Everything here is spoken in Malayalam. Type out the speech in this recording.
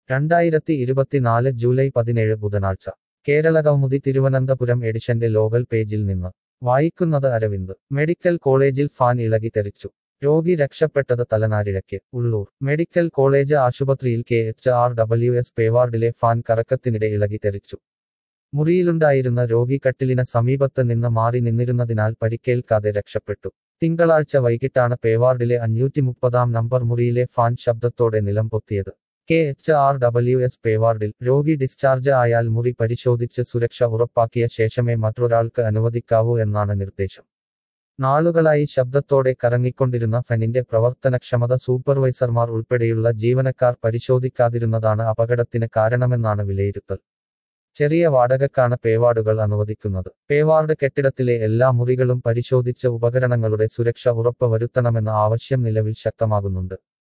രണ്ടായിരത്തി ഇരുപത്തിനാല് ജൂലൈ പതിനേഴ് ബുധനാഴ്ച കേരളകൗമുദി തിരുവനന്തപുരം എഡിഷന്റെ ലോകൽ പേജിൽ നിന്ന് വായിക്കുന്നത് അരവിന്ദ് മെഡിക്കൽ കോളേജിൽ ഫാൻ ഇളകി തെറിച്ചു രോഗി രക്ഷപ്പെട്ടത് തലനാരിഴയ്ക്ക് ഉള്ളൂർ മെഡിക്കൽ കോളേജ് ആശുപത്രിയിൽ K H R W S പേവാർഡിലെ ഫാൻ കറക്കത്തിനിടെ ഇളകി തെറിച്ചു മുറിയിലുണ്ടായിരുന്ന രോഗി കട്ടിലിന് സമീപത്ത് നിന്ന് മാറി നിന്നിരുന്നതിനാൽ പരിക്കേൽക്കാതെ രക്ഷപ്പെട്ടു തിങ്കളാഴ്ച വൈകിട്ടാണ് പേവാർഡിലെ അഞ്ഞൂറ്റി മുപ്പതാം നമ്പർ മുറിയിലെ ഫാൻ ശബ്ദത്തോടെ നിലം പൊത്തിയത് K H R W S പേവാർഡിൽ രോഗി ഡിസ്ചാർജ് ആയാൽ മുറി പരിശോധിച്ച് സുരക്ഷ ഉറപ്പാക്കിയ ശേഷമേ മറ്റൊരാൾക്ക് അനുവദിക്കാവൂ എന്നാണ് നിർദ്ദേശം നാളുകളായി ശബ്ദത്തോടെ കറങ്ങിക്കൊണ്ടിരുന്ന ഫനിന്റെ പ്രവർത്തനക്ഷമത സൂപ്പർവൈസർമാർ ഉൾപ്പെടെയുള്ള ജീവനക്കാർ പരിശോധിക്കാതിരുന്നതാണ് അപകടത്തിന് കാരണമെന്നാണ് വിലയിരുത്തൽ ചെറിയ വാടകക്കാണ് പേവാർഡുകൾ അനുവദിക്കുന്നത് പേവാർഡ് കെട്ടിടത്തിലെ എല്ലാ മുറികളും പരിശോധിച്ച് ഉപകരണങ്ങളുടെ സുരക്ഷ ഉറപ്പ് വരുത്തണമെന്ന ആവശ്യം നിലവിൽ ശക്തമാകുന്നുണ്ട്